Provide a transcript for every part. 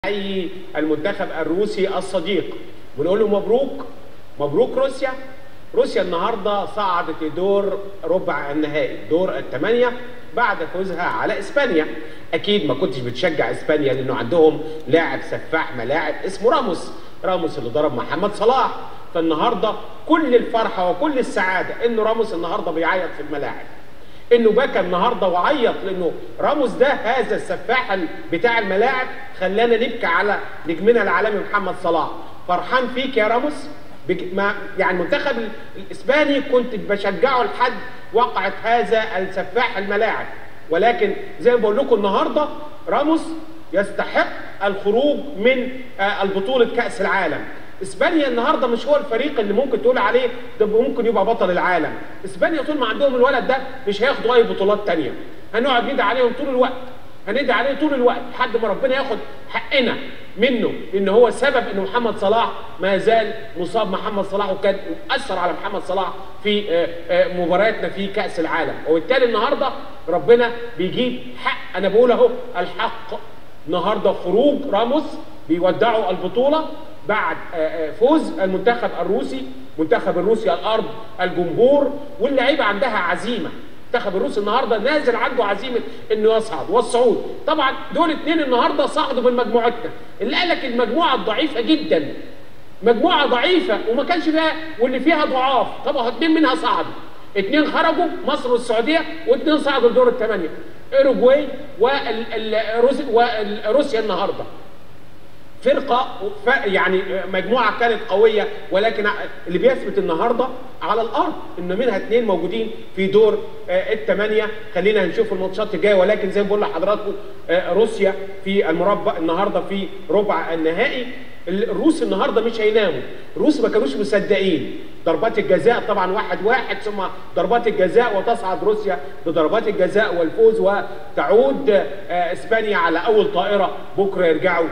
حي المنتخب الروسي الصديق ونقول له مبروك مبروك روسيا روسيا النهارده صعدت لدور ربع النهائي دور الثمانيه بعد فوزها على اسبانيا اكيد ما كنتش بتشجع اسبانيا لانه عندهم لاعب سفاح ملاعب اسمه راموس راموس اللي ضرب محمد صلاح فالنهارده كل الفرحه وكل السعاده انه راموس النهارده بيعيط في الملاعب انه بكى النهارده وعيط لانه راموس ده هذا السفاح بتاع الملاعب خلانا نبكي على نجمنا العالمي محمد صلاح فرحان فيك يا راموس بك ما يعني المنتخب الاسباني كنت بشجعه لحد وقعت هذا السفاح الملاعب ولكن زي ما بقول لكم النهارده راموس يستحق الخروج من البطوله كاس العالم اسبانيا النهارده مش هو الفريق اللي ممكن تقول عليه ده ممكن يبقى بطل العالم اسبانيا طول ما عندهم الولد ده مش هياخدوا اي بطولات تانية هنقعد ندعي عليهم طول الوقت هندعي عليه طول الوقت لحد ما ربنا ياخد حقنا منه لان هو سبب ان محمد صلاح ما زال مصاب محمد صلاح وكان مؤثر على محمد صلاح في مبارياتنا في كاس العالم وبالتالي النهارده ربنا بيجيب حق انا بقول اهو الحق النهارده خروج راموس بيودعوا البطوله بعد فوز المنتخب الروسي منتخب الروسي الارض الجمهور واللعيبه عندها عزيمه المنتخب الروسي النهارده نازل عنده عزيمه انه يصعد والصعود طبعا دول اثنين النهارده صعدوا من مجموعتنا اللي قال لك المجموعه الضعيفه جدا مجموعه ضعيفه وما كانش فيها واللي فيها ضعاف طبعا اثنين منها صعدوا اثنين خرجوا مصر والسعوديه واثنين صعدوا لدور الثمانيه اوروجواي وروسيا النهارده فرقه يعني مجموعه كانت قويه ولكن اللي بيثبت النهارده على الارض ان منها اثنين موجودين في دور الثمانيه خلينا نشوف الماتشات الجايه ولكن زي ما بقول لحضراتكم روسيا في المربع النهارده في ربع النهائي الروس النهارده مش هيناموا الروس ما كانوش مصدقين ضربات الجزاء طبعا واحد واحد ثم ضربات الجزاء وتصعد روسيا بضربات الجزاء والفوز وتعود اسبانيا على اول طائره بكره يرجعوا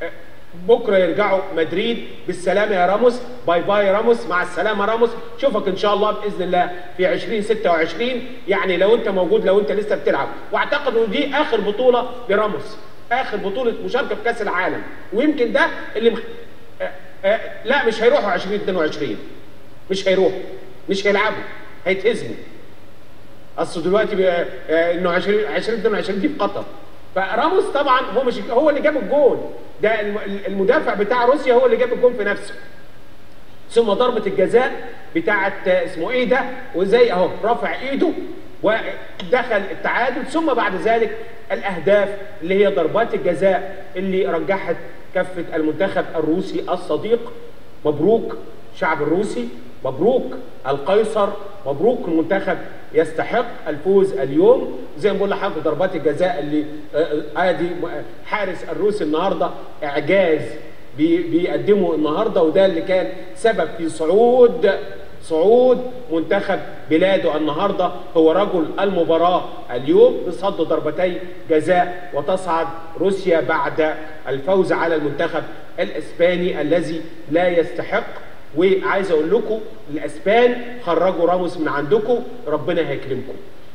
بكره يرجعوا مدريد بالسلامه يا راموس باي باي يا راموس مع السلامه راموس شوفك ان شاء الله باذن الله في 2026 يعني لو انت موجود لو انت لسه بتلعب واعتقد ان دي اخر بطوله لراموس اخر بطوله مشاركه في كاس العالم ويمكن ده اللي مخ... آآ آآ لا مش هيروحوا 2022 مش هيروحوا مش هيلعبوا هيتهزموا اصل دلوقتي انه 20 2022 دي في قطر فراموس طبعا هو مش هو اللي جاب الجول ده المدافع بتاع روسيا هو اللي جاب الجول في نفسه ثم ضربه الجزاء بتاعت اسمه ايه ده وزي اهو رافع ايده ودخل التعادل ثم بعد ذلك الاهداف اللي هي ضربات الجزاء اللي رجحت كفه المنتخب الروسي الصديق مبروك شعب الروسي مبروك القيصر مبروك المنتخب يستحق الفوز اليوم زي ما بقول لحضرتك ضربات الجزاء اللي ادي حارس الروسي النهارده اعجاز بيقدمه النهارده وده اللي كان سبب في صعود صعود منتخب بلاده النهارده هو رجل المباراه اليوم بصد ضربتي جزاء وتصعد روسيا بعد الفوز على المنتخب الاسباني الذي لا يستحق وعايز اقول لكم الاسبان خرجوا راموس من عندكم ربنا هيكرمكم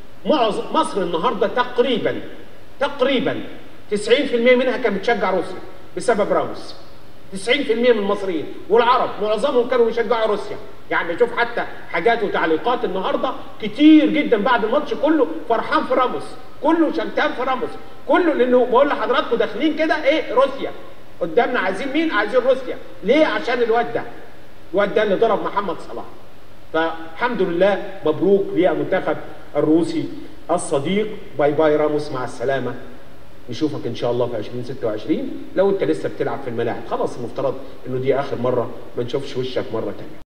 مصر النهارده تقريبا تقريبا 90% منها كانت بتشجع روسيا بسبب راموس 90% من المصريين والعرب معظمهم كانوا بيشجعوا روسيا يعني بشوف حتى حاجات وتعليقات النهارده كتير جدا بعد الماتش كله فرحان في راموس كله شمتان في راموس كله لانه بقول لحضراتكم داخلين كده ايه روسيا قدامنا عايزين مين عايزين روسيا ليه عشان الواد ده الواد ده اللي ضرب محمد صلاح فالحمد لله مبروك للمنتخب الروسي الصديق باي باي راموس مع السلامه نشوفك ان شاء الله في 2026 لو انت لسه بتلعب في الملاعب خلاص المفترض انه دي اخر مره ما نشوفش وشك مره ثانيه